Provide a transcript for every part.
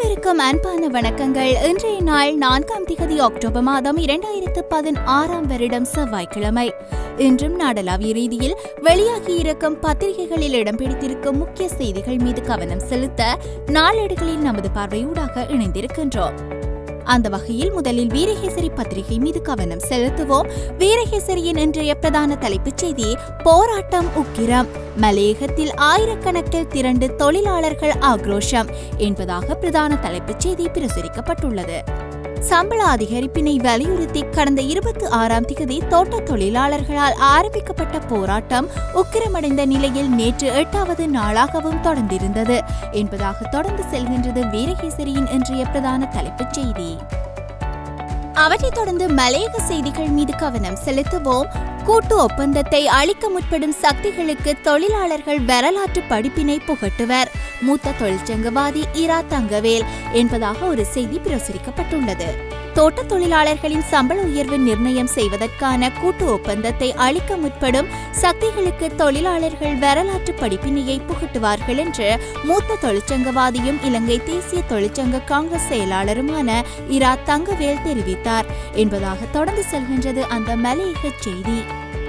அனைவருக்கும் அன்பான வணக்கங்கள் இன்றைய நாள் நான்காம் திகதி அக்டோபர் மாதம் இரண்டாயிரத்து பதினாறாம் வருடம் செவ்வாய்க்கிழமை இன்றும் நாடளாவிய ரீதியில் வெளியாகியிருக்கும் பத்திரிகைகளில் இடம் பிடித்திருக்கும் முக்கிய செய்திகள் மீது கவனம் செலுத்த நாளேடுகளில் நமது பார்வையூடாக இணைந்திருக்கின்றோம் அந்த வகையில் முதலில் வீரகேசரி பத்திரிகை மீது கவனம் செலுத்துவோம் வீரகேசரியின் இன்றைய பிரதான தலைப்புச் செய்தி போராட்டம் உக்கிரம் மலையகத்தில் ஆயிரக்கணக்கில் திரண்டு தொழிலாளர்கள் ஆக்ரோஷம் என்பதாக பிரதான தலைப்புச் செய்தி பிரசுரிக்கப்பட்டுள்ளது சம்பள அதிகரிப்பினை வலியுறுத்தி கடந்த இருபத்தி ஆறாம் திகதி தோட்ட தொழிலாளர்களால் ஆரம்பிக்கப்பட்ட போராட்டம் உக்கிரமடைந்த நிலையில் நேற்று எட்டாவது நாளாகவும் தொடர்ந்திருந்தது என்பதாக தொடர்ந்து செல்கின்றது வீரகேசரியின் இன்றைய பிரதான தலைப்புச் செய்தி அவற்றைத் தொடர்ந்து மலையக செய்திகள் மீது கவனம் செலுத்துவோம் கூட்டு ஒப்பந்தத்தை அளிக்க முற்படும் சக்திகளுக்கு தொழிலாளர்கள் வரலாற்று படிப்பினை புகட்டுவர் மூத்த தொழிற்சங்கவாதி இரா தங்கவேல் என்பதாக ஒரு செய்தி பிரசுரிக்கப்பட்டுள்ளது தோட்ட தொழிலாளர்களின் சம்பள உயர்வு நிர்ணயம் செய்வதற்கான கூட்டு ஒப்பந்தத்தை அளிக்க முற்படும் சக்திகளுக்கு தொழிலாளர்கள் வரலாற்று படிப்பினையை புகட்டுவார்கள் என்று மூத்த தொழிற்சங்கவாதியும் இலங்கை தேசிய தொழிற்சங்க காங்கிரஸ் செயலாளருமான இரா தங்கவேல் தெரிவித்தார் என்பதாக தொடர்ந்து செல்கின்றது அந்த மலையக செய்தி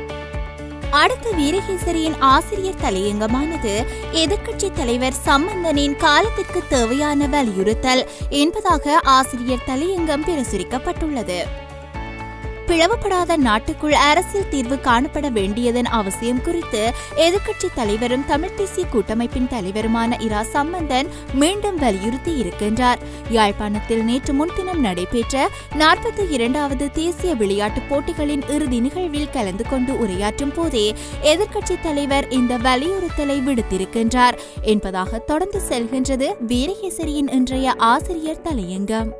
அடுத்த வீரகேசரியின் ஆசிரியர் தலையங்கமானது எதிர்க்கட்சி தலைவர் சம்பந்தனின் காலத்திற்கு தேவையான வலியுறுத்தல் என்பதாக ஆசிரியர் தலையங்கம் பிரசுரிக்கப்பட்டுள்ளது பிளவுபடாத நாட்டுக்குள் அரசியல் தீர்வு காணப்பட வேண்டியதன் அவசியம் குறித்து எதிர்க்கட்சி தலைவரும் தமிழ் தேசிய கூட்டமைப்பின் தலைவருமான இரா சம்பந்தன் மீண்டும் வலியுறுத்தி இருக்கின்றார் யாழ்ப்பாணத்தில் நேற்று முன்தினம் நடைபெற்ற நாற்பத்தி இரண்டாவது தேசிய விளையாட்டுப் போட்டிகளின் இறுதி நிகழ்வில் கலந்து கொண்டு உரையாற்றும் போதே எதிர்க்கட்சி தலைவர் இந்த வலியுறுத்தலை விடுத்திருக்கின்றார் என்பதாக தொடர்ந்து செல்கின்றது வீரகேசரியின் இன்றைய ஆசிரியர் தலையங்கம்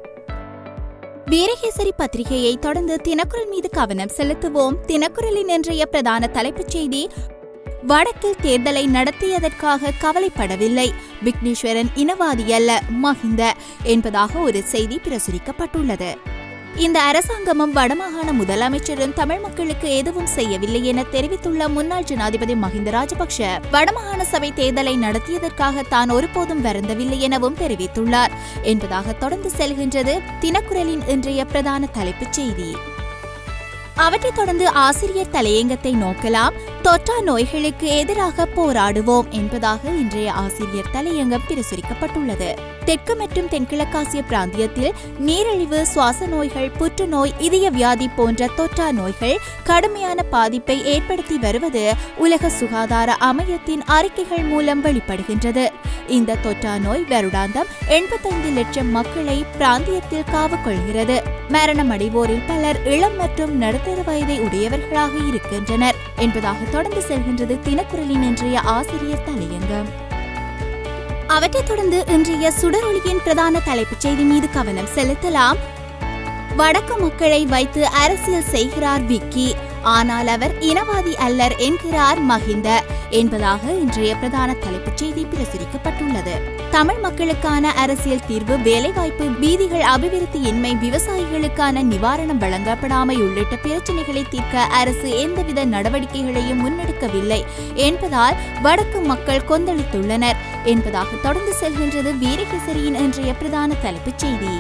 வீரகேசரி பத்திரிகையை தொடர்ந்து தினக்குரல் மீது கவனம் செலுத்துவோம் தினக்குரலின் இன்றைய பிரதான தலைப்புச் செய்தி வடக்கில் தேர்தலை நடத்தியதற்காக கவலைப்படவில்லை விக்னேஸ்வரன் இனவாதி அல்ல மஹிந்த என்பதாக ஒரு செய்தி பிரசுரிக்கப்பட்டுள்ளது இந்த அரசாங்கமும் வடமாகாண முதலமைச்சரும் தமிழ் மக்களுக்கு எதுவும் செய்யவில்லை என தெரிவித்துள்ள முன்னாள் ஜனாதிபதி மஹிந்த ராஜபக்ஷ வடமாகாண சபை தேர்தலை நடத்தியதற்காக தான் ஒருபோதும் வருந்தவில்லை எனவும் தெரிவித்துள்ளார் என்பதாக தொடர்ந்து செல்கின்றது தினக்குரலின் இன்றைய பிரதான தலைப்புச் செய்தி அவற்றைத் தொடர்ந்து ஆசிரியர் தலையங்கத்தை நோக்கலாம் தொற்றா நோய்களுக்கு எதிராக போராடுவோம் என்பதாக இன்றைய ஆசிரியர் தலையங்கம் பிரசுரிக்கப்பட்டுள்ளது தெற்கு மற்றும் தென்கிழக்காசிய பிராந்தியத்தில் நீரிழிவு சுவாச நோய்கள் புற்றுநோய் இதய வியாதி போன்ற தொற்றா நோய்கள் கடுமையான பாதிப்பை ஏற்படுத்தி வருவது உலக சுகாதார அமையத்தின் அறிக்கைகள் மூலம் வெளிப்படுகின்றது இந்த தொற்றா நோய் வருடாந்தம் எண்பத்தைந்து லட்சம் மக்களை பிராந்தியத்தில் காவு கொள்கிறது மரணமடைவோரில் பலர் இளம் மற்றும் நடுத்தர வயதை உடையவர்களாக இருக்கின்றனர் என்பதாக தொடர்ந்து செல்கின்றது தினக்குரலின் இன்றைய ஆசிரியர் தலையங்கம் அவற்றைத் தொடர்ந்து இன்றைய சுடரொளியின் பிரதான தலைப்புச் செய்தி மீது கவனம் செலுத்தலாம் வடக்கு மக்களை வைத்து அரசியல் செய்கிறார் விக்கி ஆனால் அவர் இனவாதி அல்லர் என்கிறார் மஹிந்த என்பதாக இன்றைய பிரதான தலைப்புச் செய்தி பிரசுரிக்கப்பட்டுள்ளது தமிழ் மக்களுக்கான அரசியல் தீர்வு வேலைவாய்ப்பு வீதிகள் அபிவிருத்தியின்மை விவசாயிகளுக்கான நிவாரணம் வழங்கப்படாமை உள்ளிட்ட பிரச்சினைகளை தீர்க்க அரசு எந்தவித நடவடிக்கைகளையும் முன்னெடுக்கவில்லை என்பதால் வடக்கு மக்கள் கொந்தளித்துள்ளனர் என்பதாக தொடர்ந்து செல்கின்றது வீரகேசரியின் இன்றைய பிரதான தலைப்புச் செய்தி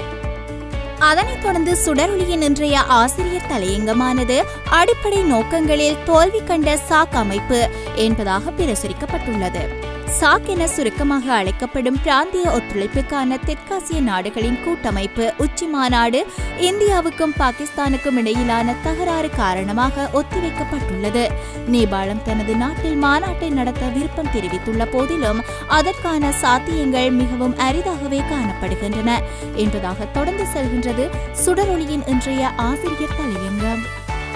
அதனைத் தொடர்ந்து சுடரொளியின் இன்றைய ஆசிரியர் தலையங்கமானது அடிப்படை நோக்கங்களில் தோல்வி கண்ட சாக் அமைப்பு என்பதாக பிரசுரிக்கப்பட்டுள்ளது சாக் என சுருக்கமாக அழைக்கப்படும் பிராந்திய ஒத்துழைப்புக்கான தெற்காசிய நாடுகளின் கூட்டமைப்பு உச்சி மாநாடு இந்தியாவுக்கும் பாகிஸ்தானுக்கும் இடையிலான தகராறு காரணமாக ஒத்திவைக்கப்பட்டுள்ளது நேபாளம் தனது நாட்டில் மாநாட்டை நடத்த விருப்பம் தெரிவித்துள்ள போதிலும் அதற்கான சாத்தியங்கள் மிகவும் அரிதாகவே காணப்படுகின்றன என்பதாக தொடர்ந்து செல்கின்றது சுடரொளியின் இன்றைய ஆசிரியர் தலையங்கம்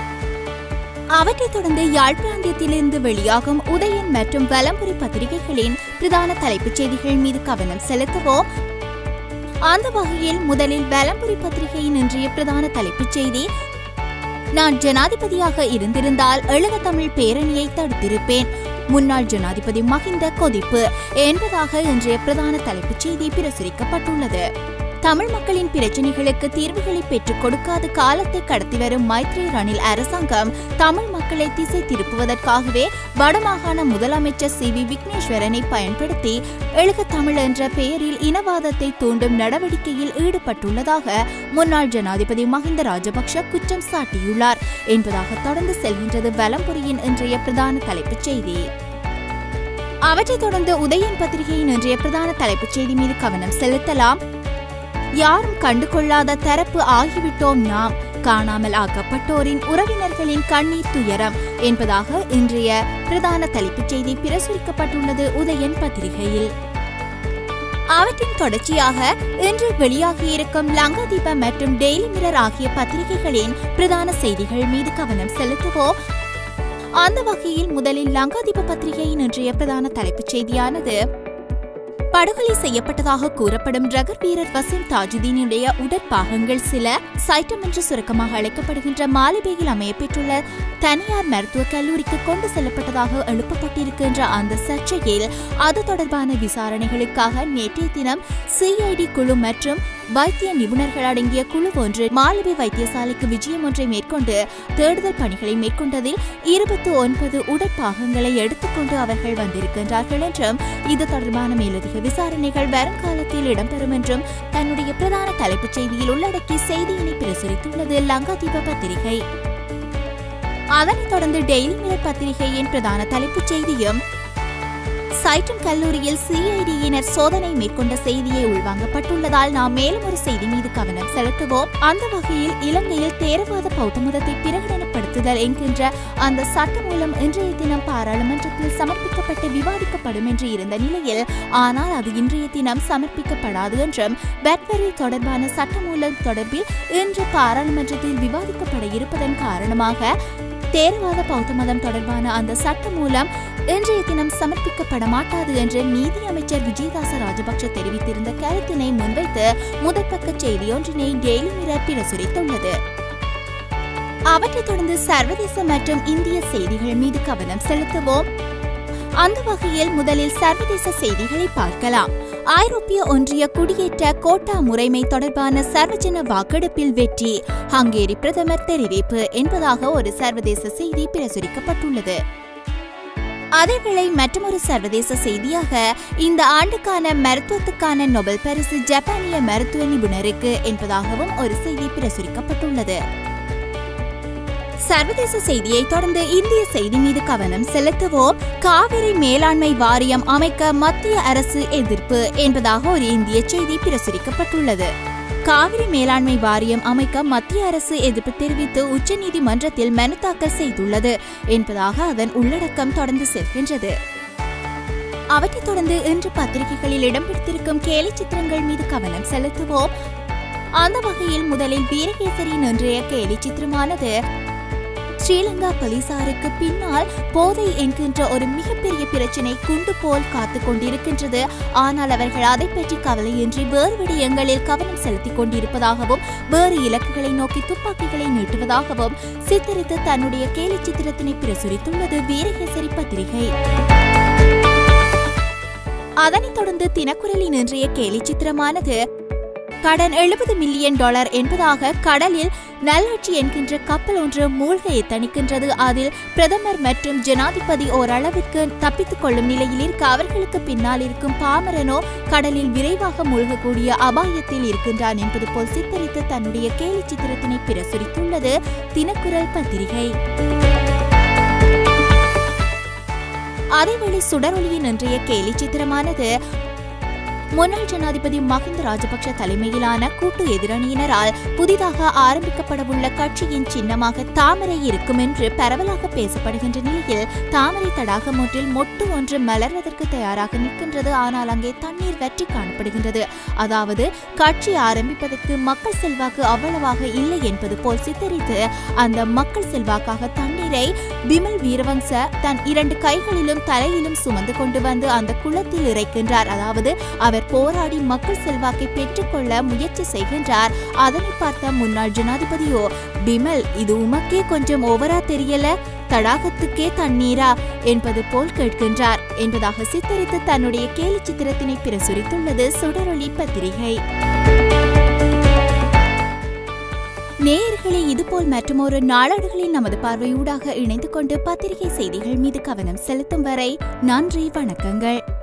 அவற்றைத் தொடர்ந்து யாழ் பிராந்தியத்திலிருந்து வெளியாகும் உதயன் மற்றும் வலம்புரி பத்திரிகைகளின் பிரதான தலைப்புச் செய்திகள் மீது கவனம் செலுத்துவோம் அந்த வகையில் முதலில் வலம்புரி பத்திரிகையின் இன்றைய பிரதான தலைப்புச் செய்தி நான் ஜனாதிபதியாக இருந்திருந்தால் எழுக தமிழ் பேரணியை தடுத்திருப்பேன் முன்னாள் ஜனாதிபதி மஹிந்த கொதிப்பு என்பதாக இன்றைய பிரதான தலைப்புச் செய்தி பிரசுரிக்கப்பட்டுள்ளது தமிழ் மக்களின் பிரச்சினைகளுக்கு தீர்வுகளை பெற்றுக் கொடுக்காத காலத்தை கடத்தி வரும் மைத்ரி ரணில் அரசாங்கம் தமிழ் மக்களை திசை திருப்புவதற்காகவே வடமாகாண முதலமைச்சர் சி வி விக்னேஸ்வரனை பயன்படுத்தி எழுக தமிழ் என்ற பெயரில் இனவாதத்தை தூண்டும் நடவடிக்கையில் ஈடுபட்டுள்ளதாக முன்னாள் ஜனாதிபதி மஹிந்த ராஜபக்ஷ குற்றம் சாட்டியுள்ளார் என்பதாக தொடர்ந்து செல்கின்றது வலம்புரியின் இன்றைய பிரதான தலைப்புச் செய்தி அவற்றைத் தொடர்ந்து உதயன் பத்திரிகையின் இன்றைய பிரதான தலைப்புச் செய்தி மீது கவனம் செலுத்தலாம் யாரும் கண்டுகொள்ளாத தரப்பு ஆகிவிட்டோம் நாம் காணாமல் ஆக்கப்பட்டோரின் உறவினர்களின் கண்ணீர் துயரம் என்பதாக இன்றைய பிரதான தலைப்புச் செய்தி பிரசுரிக்கப்பட்டுள்ளது உதயன் பத்திரிகையில் அவற்றின் தொடர்ச்சியாக இன்று வெளியாகியிருக்கும் லங்காதீப மற்றும் டெய்லி மிரர் ஆகிய பத்திரிகைகளின் பிரதான செய்திகள் மீது கவனம் செலுத்துவோம் அந்த வகையில் முதலில் லங்காதீப பத்திரிகையின் இன்றைய பிரதான தலைப்புச் செய்தியானது படுகொலை செய்யப்பட்டதாக கூறப்படும் ரகர் வீரர் வசீம் தாஜுதீனுடைய உடற்பாகங்கள் சில சைட்டம் என்று சுருக்கமாக அழைக்கப்படுகின்ற மாலிபேயில் அமையப்பெற்றுள்ள தனியார் மருத்துவக் கல்லூரிக்கு கொண்டு செல்லப்பட்டதாக எழுப்பப்பட்டிருக்கின்ற அந்த சர்ச்சையில் அது தொடர்பான விசாரணைகளுக்காக நேற்றைய தினம் சிஐடி குழு மற்றும் வைத்திய நிபுணர்கள் அடங்கிய குழு ஒன்று மாலபே வைத்தியசாலைக்கு விஜயம் ஒன்றை மேற்கொண்டு தேடுதல் பணிகளை மேற்கொண்டதில் இருபத்தி ஒன்பது உடற்பாகங்களை எடுத்துக்கொண்டு அவர்கள் வந்திருக்கின்றார்கள் என்றும் இது தொடர்பான மேலதிக விசாரணைகள் வருங்காலத்தில் இடம்பெறும் என்றும் தன்னுடைய பிரதான தலைப்புச் செய்தியில் உள்ளடக்கி செய்தியினை பிரசுரித்துள்ளது லங்காதீப பத்திரிகை அதனைத் தொடர்ந்து டெய்லி மிரர் பத்திரிகையின் பிரதான தலைப்புச் செய்தியும் சைட்டம் கல்லூரியில் சிஐடியினர் சோதனை மேற்கொண்ட செய்தியை உள்வாங்கப்பட்டுள்ளதால் நாம் மேலும் ஒரு செய்தி மீது கவனம் செலுத்துவோம் அந்த வகையில் இலங்கையில் தேரவாத பௌத்த மதத்தை பிரகடனப்படுத்துதல் என்கின்ற அந்த சட்ட மூலம் இன்றைய தினம் பாராளுமன்றத்தில் சமர்ப்பிக்கப்பட்டு விவாதிக்கப்படும் என்று இருந்த நிலையில் ஆனால் அது இன்றைய தினம் சமர்ப்பிக்கப்படாது என்றும் பெட்வரி தொடர்பான சட்டமூலம் தொடர்பில் இன்று பாராளுமன்றத்தில் விவாதிக்கப்பட இருப்பதன் காரணமாக தேரவாத பௌத்த மதம் தொடர்பான அந்த சட்ட மூலம் இன்றைய தினம் சமர்ப்பிக்கப்பட மாட்டாது என்று நீதி அமைச்சர் விஜயதாச ராஜபக்ஷ தெரிவித்திருந்த கருத்தினை முன்வைத்து முதற்பக்க செய்தியொன்றினை டெய்லி மிரர் பிரசுரித்துள்ளது அவற்றைத் தொடர்ந்து சர்வதேச மற்றும் இந்திய செய்திகள் மீது கவனம் செலுத்துவோம் அந்த வகையில் முதலில் சர்வதேச செய்திகளை பார்க்கலாம் ஐரோப்பிய ஒன்றிய குடியேற்ற கோட்டா முறைமை தொடர்பான சர்வஜன வாக்கெடுப்பில் வெற்றி ஹங்கேரி பிரதமர் தெரிவிப்பு என்பதாக ஒரு சர்வதேச செய்தி பிரசுரிக்கப்பட்டுள்ளது அதேவேளை மற்றொரு சர்வதேச செய்தியாக இந்த ஆண்டுக்கான மருத்துவத்துக்கான நொபல் பரிசு ஜப்பானிய மருத்துவ நிபுணருக்கு என்பதாகவும் ஒரு செய்தி பிரசுரிக்கப்பட்டுள்ளது சர்வதேச செய்தியை தொடர்ந்து இந்திய செய்தி மீது கவனம் செலுத்துவோம் காவிரி மேலாண்மை வாரியம் அமைக்க மத்திய அரசு எதிர்ப்பு என்பதாக ஒரு இந்திய செய்தி பிரசுரிக்கப்பட்டுள்ளது காவிரி மேலாண்மை வாரியம் அமைக்க மத்திய அரசு எதிர்ப்பு தெரிவித்து உச்சநீதிமன்றத்தில் மனு தாக்கல் செய்துள்ளது என்பதாக அதன் உள்ளடக்கம் தொடர்ந்து செல்கின்றது அவற்றைத் தொடர்ந்து இன்று பத்திரிகைகளில் இடம் பிடித்திருக்கும் கேலி சித்திரங்கள் மீது கவனம் செலுத்துவோம் அந்த வகையில் முதலில் வீரகேசரியின் இன்றைய கேலி சித்திரமானது ஸ்ரீலங்கா போலீசாருக்கு பின்னால் போதை என்கின்ற ஒரு மிகப்பெரிய பிரச்சினை குண்டு போல் காத்து கொண்டிருக்கின்றது ஆனால் அவர்கள் அதை பற்றி கவலையின்றி வேறு விடயங்களில் கவனம் செலுத்திக் கொண்டிருப்பதாகவும் வேறு இலக்குகளை நோக்கி துப்பாக்கிகளை நீட்டுவதாகவும் சித்தரித்து தன்னுடைய கேலி சித்திரத்தினை பிரசுரித்துள்ளது வீரகேசரி பத்திரிகை அதனைத் தொடர்ந்து தினக்குரலின் இன்றைய கேலி சித்திரமானது கடன் எழுபது மில்லியன் டாலர் என்பதாக கடலில் நல்லாட்சி என்கின்ற கப்பல் ஒன்று மூழ்க எத்தனிக்கின்றது அதில் பிரதமர் மற்றும் ஜனாதிபதி ஓரளவிற்கு தப்பித்துக் கொள்ளும் நிலையில் இருக்க அவர்களுக்கு பின்னால் இருக்கும் பாமரனோ கடலில் விரைவாக மூழ்கக்கூடிய அபாயத்தில் இருக்கின்றான் என்பது போல் சித்தரித்து தன்னுடைய கேலி சித்திரத்தினை பிரசுரித்துள்ளது தினக்குரல் பத்திரிகை அதேவேளை சுடரொலியின் இன்றைய கேலி சித்திரமானது முன்னாள் ஜனாதிபதி மஹிந்த ராஜபக்ஷ தலைமையிலான கூட்டு எதிரணியினரால் புதிதாக ஆரம்பிக்கப்படவுள்ள கட்சியின் சின்னமாக தாமரை இருக்கும் என்று பரவலாக பேசப்படுகின்ற நிலையில் தாமரை தடாகம் ஒன்றில் மொட்டு ஒன்று மலர்வதற்கு தயாராக நிற்கின்றது ஆனால் அங்கே தண்ணீர் வற்றி காணப்படுகின்றது அதாவது கட்சி ஆரம்பிப்பதற்கு மக்கள் செல்வாக்கு அவ்வளவாக இல்லை என்பது போல் சித்தரித்து அந்த மக்கள் செல்வாக்காக தண்ணீரை பிமல் வீரவங்ச தன் இரண்டு கைகளிலும் தலையிலும் சுமந்து கொண்டு வந்து அந்த குளத்தில் இறைக்கின்றார் அதாவது அவர் போராடி மக்கள் செல்வாக்கை பெற்றுக்கொள்ள முயற்சி செய்கின்றார் அதனை பார்த்த முன்னாள் ஜனாதிபதியோ பிமல் இது உமக்கே கொஞ்சம் ஓவரா தெரியல தடாகத்துக்கே தண்ணீரா என்பது போல் கேட்கின்றார் என்பதாக சித்தரித்து தன்னுடைய கேலி சித்திரத்தினை பிரசுரித்துள்ளது சுடரொளி பத்திரிகை நேயர்களே இதுபோல் மற்றுமொரு நாளாடுகளில் நமது பார்வையூடாக இணைந்து கொண்டு பத்திரிகை செய்திகள் மீது கவனம் செலுத்தும் வரை நன்றி வணக்கங்கள்